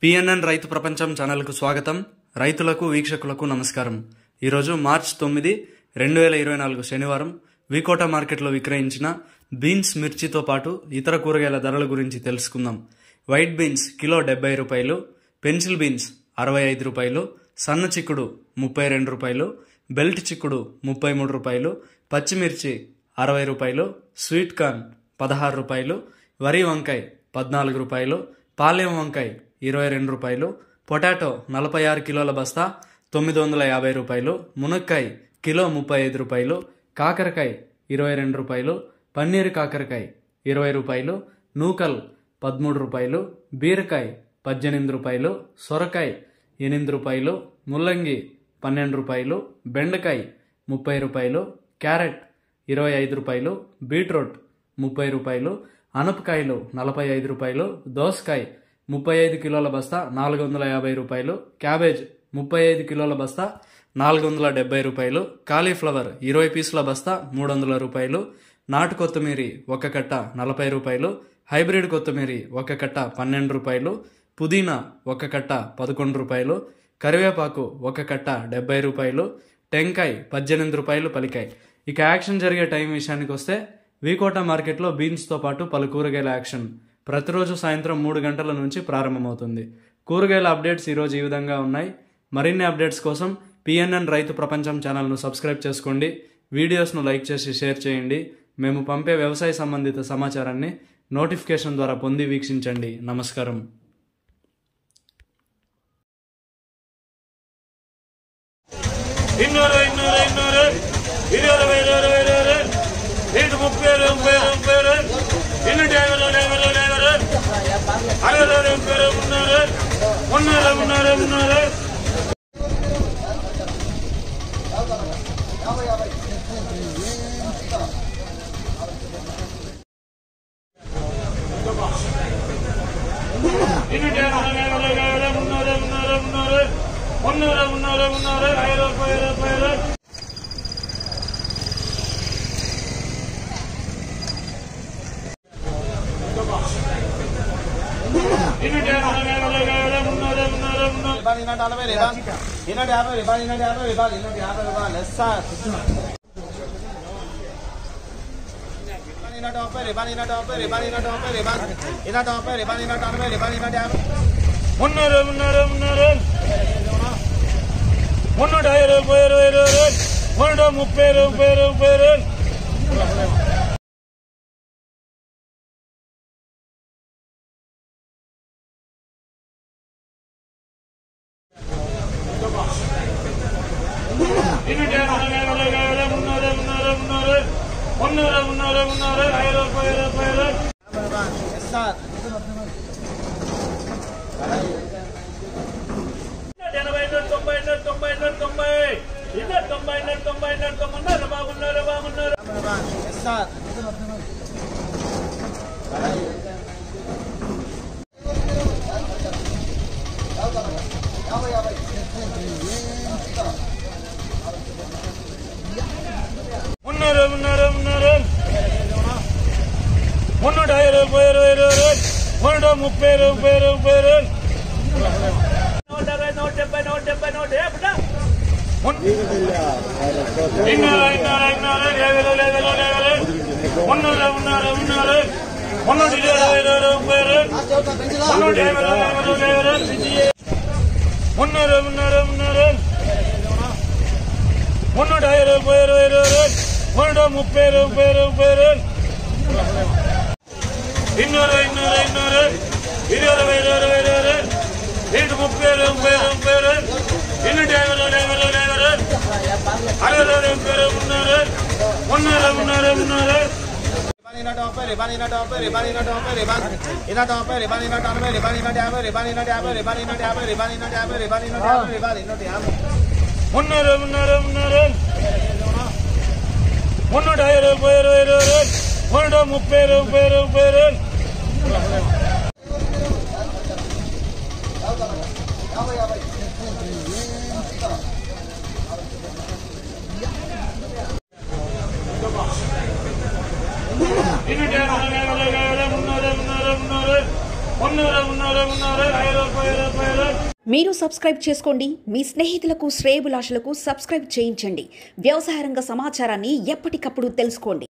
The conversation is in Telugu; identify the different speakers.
Speaker 1: పిఎన్ఎన్ రైతు ప్రపంచం ఛానల్కు స్వాగతం రైతులకు వీక్షకులకు నమస్కారం ఈరోజు మార్చ్ తొమ్మిది రెండు వేల ఇరవై నాలుగు శనివారం వికోట మార్కెట్లో విక్రయించిన బీన్స్ మిర్చితో పాటు ఇతర కూరగాయల ధరల గురించి తెలుసుకుందాం వైట్ బీన్స్ కిలో డెబ్బై రూపాయలు పెన్సిల్ బీన్స్ అరవై ఐదు రూపాయలు సన్న చిక్కుడు ముప్పై రెండు రూపాయలు బెల్ట్ చిక్కుడు ముప్పై మూడు రూపాయలు పచ్చిమిర్చి అరవై రూపాయలు స్వీట్ కార్న్ పదహారు రూపాయలు వరి వంకాయ పద్నాలుగు రూపాయలు పాలెం వంకాయ ఇరవై రెండు రూపాయలు పొటాటో నలభై ఆరు కిలోల బస్తా తొమ్మిది వందల యాభై రూపాయలు మునక్కాయ కిలో ముప్పై ఐదు రూపాయలు కాకరకాయ ఇరవై రెండు రూపాయలు పన్నీరు కాకరకాయ ఇరవై రూపాయలు నూకల్ పదమూడు రూపాయలు బీరకాయ పద్దెనిమిది రూపాయలు సొరకాయ ఎనిమిది రూపాయలు ముల్లంగి పన్నెండు రూపాయలు బెండకాయ ముప్పై రూపాయలు క్యారెట్ ఇరవై ఐదు రూపాయలు బీట్రూట్ ముప్పై రూపాయలు అనపకాయలు నలభై ఐదు రూపాయలు దోసకాయ ముప్పై ఐదు కిలోల బస్తా నాలుగు వందల యాభై రూపాయలు క్యాబేజ్ ముప్పై ఐదు కిలోల బస్తా నాలుగు వందల డెబ్బై రూపాయలు కాలీఫ్లవర్ ఇరవై పీసుల బస్తా మూడు వందల రూపాయలు నాటు కొత్తిమీరి ఒక కట్ట నలభై రూపాయలు హైబ్రిడ్ కొత్తిమీరి ఒక కట్ట పన్నెండు రూపాయలు పుదీనా ఒక కట్ట పదకొండు రూపాయలు కరివేపాకు ఒక కట్ట డెబ్బై రూపాయలు టెంకాయ పద్దెనిమిది రూపాయలు పలికాయ ఇక యాక్షన్ జరిగే టైం విషయానికి వస్తే వీకోట మార్కెట్లో బీన్స్తో పాటు పలు కూరగాయల యాక్షన్ ప్రతిరోజు సాయంత్రం మూడు గంటల నుంచి ప్రారంభమవుతుంది కూరగాయల అప్డేట్స్ ఈరోజు ఈ విధంగా ఉన్నాయి మరిన్ని అప్డేట్స్ కోసం పిఎన్ఎన్ రైతు ప్రపంచం ఛానల్ను సబ్స్క్రైబ్ చేసుకోండి వీడియోస్ను లైక్ చేసి షేర్ చేయండి మేము పంపే వ్యవసాయ సంబంధిత సమాచారాన్ని నోటిఫికేషన్ ద్వారా పొంది వీక్షించండి నమస్కారం
Speaker 2: ಇನ್ನೂರು ಇನ್ನೂರು ಇನ್ನೂರು ഇരുപത് ഇരുപത് ഇരുപത് ഇത് മുപ്പത് മുപ്പത് മുപ്പത് ಇನ್ನೂറ്റി ಐವತ್ತು ಐವತ್ತು ಐವತ್ತು ಅರವತ್ತು ಮುಪ್ಪದು ಮುನ್ನೂರು ಮುನ್ನೂರು ಮುನ್ನೂರು ಮುನ್ನೂರು ಇನ್ನೂറ്റി ಐವತ್ತು ಐವತ್ತು ಐವತ್ತು ಮುನ್ನೂರು ಮುನ್ನೂರು ಮುನ್ನೂರು ಮುನ್ನೂರು ಮುನ್ನೂರು ಮುನ್ನೂರು ಐವತ್ತು ರೂಪಾಯಿ ರೂಪಾಯಿ ಇನ್ನೂറ്റി ಐವತ್ತು ಐವತ್ತು ಐವತ್ತು ಮುನ್ನೂರು ಮುನ್ನೂರು ಮುನ್ನೂರು
Speaker 3: రిబాల్ ఇన్నటి నలభై రిబాల్ ఇన్నటి యాభై రిబాల్ ఇన్నటి యాభై రిబాల్ ఇన్నటి యాభై రిబాల్ లెస్ సార్ ఇన్నటి ముప్పై రిబాల్ ఇన్నటి ముప్పై రిబాల్ ఇన్నటి ముప్పై రిబాల్ ఇన్నటి ముప్పై రిబాల్ ఇన్నటి నలభై రిబాల్ ఇన్నటి యాభై
Speaker 2: ಮುನ್ನೂರು ಮುನ್ನೂರು ಮುನ್ನೂರು ಮುನ್ನೂರ ಐದು ರೂಪಾಯಿ ಇರು ಇರು ಇರು ಮುನ್ನೂರ ಮುಪ್ಪೈ ರೂಪಾಯಿ ರೂಪಾಯಿ ಇರು ಇನ್ನೂറ്റി ಐವತ್ತು ಐವತ್ತು ಐವತ್ತು ಮುನ್ನೂರು ಮುನ್ನೂರು ಮುನ್ನೂರು ಮುನ್ನೂರು ಮುನ್ನೂರು ಮುನ್ನೂರು ಐದು ರೂಪಾಯಿ ರೂಪಾಯಿ ಇರು
Speaker 3: లెస్ సార్
Speaker 2: ఎనభై ఎన్నో తొంభై ఎన్నో తొంభై ఎన్నో తొంభై ఇన్నో తొంభై ఎన్నో తొంభై ఎన్నో తొమ్మిది బాగున్నారు బాగున్నారు
Speaker 3: లెస్ సార్
Speaker 2: మున్నూరు మున్నూరు మున్నూరు మున్నూట ఐదు రూపాయి ఇరవై ఇరవై మున్నూట ముప్పై రూపాయి రూపాయి నూట డెబ్బై నూట డెబ్బై నూట డెబ్బై నూట యాభై ಇನ್ನೂರು ಇನ್ನೂರು ಇನ್ನೂರು ಲೇವಲು ಲೇವಲು ಲೇವಲು ಮುನ್ನೂರು ಮುನ್ನೂರು ಮುನ್ನೂರು ಮುನ್ನೂರ ಇರುವದು ಇರುವದು ರೂಪಾಯಿ ಮುನ್ನೂರ ಐವತ್ತು ಐವತ್ತು ಲೇವಲು ಮುನ್ನೂರು ಮುನ್ನೂರು ಮುನ್ನೂರು ಮುನ್ನೂರ ಐದು ರೂಪಾಯಿ ಇರುವದು ಇರುವದು ಮುನ್ನೂರ ಮುಪ್ಪೈ ರೂಪಾಯಿ ರೂಪಾಯಿ ಇನ್ನೂರು ಇನ್ನೂರು ಇನ್ನೂರು ഇരുപത് ഇരുപത് ഇരുപത് ഇത് മുപ്പത് മുപ്പത് മുപ്പത് ಇನ್ನೂറ്റി ಐವತ್ತು ಐವತ್ತು ಐವತ್ತು ಅರವತ್ತು ಮುಪ್ಪದು ಮುನ್ನೂರು ಮುನ್ನೂರು ಮುನ್ನೂರು ಮುನ್ನೂರು
Speaker 3: ఇన్నటి ముప్పై రిబాల్ ఇన్నటి ముప్పై రిబాల్ ఇన్నటి ముప్పై రిబాల్ ఇన్నటి ముప్పై రిబాల్ ఇన్నటి నలభై రిబాల్ ఇన్నటి యాభై రిబాల్ ఇన్నటి యాభై రిబాల్ ఇన్నటి యాభై రిబాల్ ఇన్నటి యాభై రిబాల్ ఇన్నటి యాభై రిబాల్ ఇన్నటి యాభై
Speaker 2: ಮುನ್ನೂರು ಮುನ್ನೂರು ಮುನ್ನೂರು ಮುನ್ನೂರ ಐದು ರೂಪಾಯಿ ಇರುವದು ಇರುವದು ಮುನ್ನೂರ ಮುಪ್ಪೈ ರೂಪಾಯಿ ರೂಪಾಯಿ ಇನ್ನೂറ്റി ಐವತ್ತು ಐವತ್ತು ಐವತ್ತು ಮುನ್ನೂರು ಮುನ್ನೂರು ಮುನ್ನೂರು ಮುನ್ನೂರು ಮುನ್ನೂರು ಮುನ್ನೂರು ಐದು ರೂಪಾಯಿ ರೂಪಾಯಿ
Speaker 4: మీరు సబ్స్క్రైబ్ చేసుకోండి మీ స్నేహితులకు శ్రేయబులాషులకు సబ్స్క్రైబ్ చేయించండి వ్యవసాయ రంగ సమాచారాన్ని ఎప్పటికప్పుడు తెలుసుకోండి